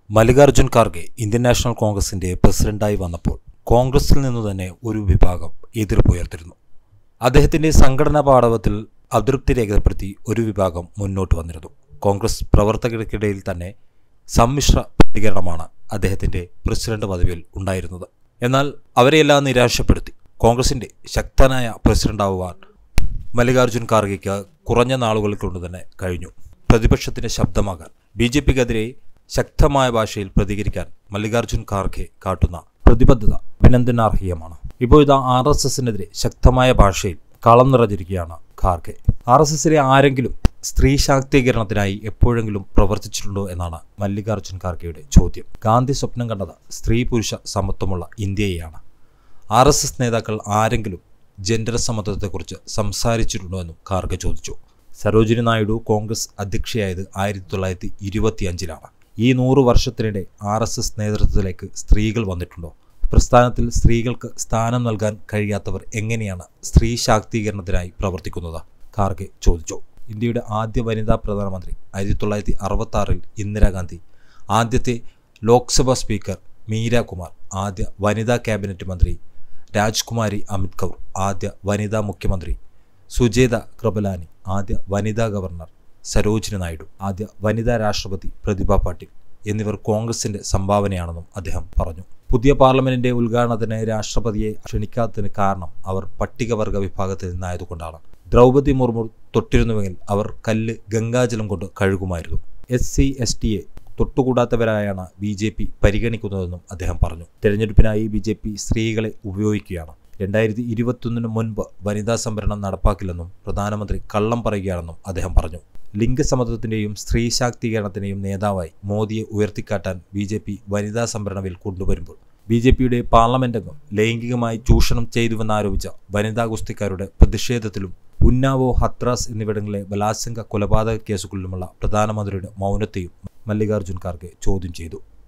Mallikarjun Kharge Indian national കോൺഗ്രസിന്റെ പ്രസിഡന്റായി വന്നപ്പോൾ കോൺഗ്രസിൽ നിന്നു തന്നെ ഒരു വിഭാഗം എതിർപ്പുയർത്തിരുന്നു അദ്ദേഹത്തിന്റെ സംഘടനാ പാടവത്തിൽ അതൃപ്തി രേഖപ്പെടുത്തി ഒരു വിഭാഗം മുന്നോട്ട് വന്നിരുന്നു കോൺഗ്രസ് പ്രവർത്തകർക്കിടയിൽ തന്നെ സമ്മിശ്ര പ്രതികരണമാണ് അദ്ദേഹത്തിന്റെ പ്രസിഡന്റ് പദവിയിൽ ഉണ്ടായിരുന്നത് എന്നാൽ അവരെയെല്ലാം നിരാശപ്പെടുത്തി കോൺഗ്രസിന്റെ ശക്തനായ പ്രസിഡന്റാവുവാൻ മല്ലികാർജുൻ ഖാർഗെക്ക് കുറഞ്ഞ നാളുകൾ കൊണ്ട് തന്നെ കഴിഞ്ഞു പ്രതിപക്ഷത്തിന്റെ ശബ്ദമാകാൻ ബി ജെ പിക്കെതിരെ ശക്തമായ ഭാഷയിൽ പ്രതികരിക്കാൻ മല്ലികാർജുൻ ഖാർഗെ കാട്ടുന്ന പ്രതിബദ്ധത അഭിനന്ദനാർഹീയമാണ് ഇപ്പോൾ ഇത് ആർ എസ് എസിനെതിരെ ശക്തമായ ഭാഷയിൽ കളം നിറഞ്ഞിരിക്കുകയാണ് ഖാർഗെ ആർ എസ് എസിലെ ആരെങ്കിലും സ്ത്രീ ശാക്തീകരണത്തിനായി എപ്പോഴെങ്കിലും പ്രവർത്തിച്ചിട്ടുണ്ടോ എന്നാണ് മല്ലികാർജുൻ ഖാർഗെയുടെ ചോദ്യം ഗാന്ധി സ്വപ്നം കണ്ടത് സ്ത്രീ പുരുഷ സമത്വമുള്ള ഇന്ത്യയെയാണ് ആർ എസ് എസ് നേതാക്കൾ ആരെങ്കിലും ജെൻഡർ സമത്വത്തെക്കുറിച്ച് സംസാരിച്ചിട്ടുണ്ടോ എന്നും ഖാർഗെ ചോദിച്ചു സരോജിനി നായിഡു കോൺഗ്രസ് അധ്യക്ഷയായത് ആയിരത്തി തൊള്ളായിരത്തി ഇരുപത്തിയഞ്ചിലാണ് ഈ നൂറു വർഷത്തിനിടെ ആർ എസ് എസ് നേതൃത്വത്തിലേക്ക് സ്ത്രീകൾ വന്നിട്ടുണ്ടോ പ്രസ്ഥാനത്തിൽ സ്ത്രീകൾക്ക് സ്ഥാനം നൽകാൻ കഴിയാത്തവർ എങ്ങനെയാണ് സ്ത്രീ ശാക്തീകരണത്തിനായി പ്രവർത്തിക്കുന്നത് ഖാർഗെ ചോദിച്ചു ഇന്ത്യയുടെ ആദ്യ വനിതാ പ്രധാനമന്ത്രി ആയിരത്തി തൊള്ളായിരത്തി അറുപത്തി ആറിൽ ഇന്ദിരാഗാന്ധി ആദ്യത്തെ ലോക്സഭാ സ്പീക്കർ മീര കുമാർ ആദ്യ വനിതാ ക്യാബിനറ്റ് മന്ത്രി രാജ്കുമാരി അമിത് കൗർ ആദ്യ വനിതാ മുഖ്യമന്ത്രി സുജേത കൃപലാനി ആദ്യ വനിതാ ഗവർണർ സരോജിനി നായിഡു ആദ്യ വനിതാ രാഷ്ട്രപതി പ്രതിഭ പാട്ടീൽ എന്നിവർ കോൺഗ്രസിന്റെ സംഭാവനയാണെന്നും അദ്ദേഹം പറഞ്ഞു പുതിയ പാർലമെന്റിന്റെ ഉദ്ഘാടനത്തിന് രാഷ്ട്രപതിയെ ക്ഷണിക്കാത്തതിന് കാരണം അവർ പട്ടികവർഗ വിഭാഗത്തിൽ നിന്നായതുകൊണ്ടാണ് ദ്രൗപദി മുർമു തൊട്ടിരുന്നുവെങ്കിൽ അവർ കല്ല് ഗംഗാജലം കൊണ്ട് കഴുകുമായിരുന്നു എസ് സി എസ് ടിയെ തൊട്ടുകൂടാത്തവരായാണ് ബി ജെ പി പരിഗണിക്കുന്നതെന്നും അദ്ദേഹം പറഞ്ഞു തെരഞ്ഞെടുപ്പിനായി ബി ജെ പി സ്ത്രീകളെ ഉപയോഗിക്കുകയാണ് രണ്ടായിരത്തി ഇരുപത്തൊന്നിന് മുൻപ് വനിതാ സംവരണം നടപ്പാക്കില്ലെന്നും പ്രധാനമന്ത്രി കള്ളം പറയുകയാണെന്നും അദ്ദേഹം പറഞ്ഞു ലിംഗസമത്വത്തിന്റെയും സ്ത്രീ ശാക്തീകരണത്തിന്റെയും നേതാവായി മോദിയെ ഉയർത്തിക്കാട്ടാൻ ബി ജെ പി വനിതാ സംവരണ ബിൽ കൊണ്ടുവരുമ്പോൾ ബി ജെ പിയുടെ പാർലമെന്റ് അംഗം ലൈംഗികമായി ചൂഷണം ചെയ്തുവെന്നാരോപിച്ച വനിതാ ഗുസ്തിക്കാരുടെ പ്രതിഷേധത്തിലും ഉന്നാവോ ഹത്രാസ് എന്നിവിടങ്ങളിലെ ബലാത്സംഗ കൊലപാതക കേസുകളിലുമുള്ള പ്രധാനമന്ത്രിയുടെ മൗനത്തെയും മല്ലികാർജുൻ ഖാർഗെ ചോദ്യം ചെയ്തു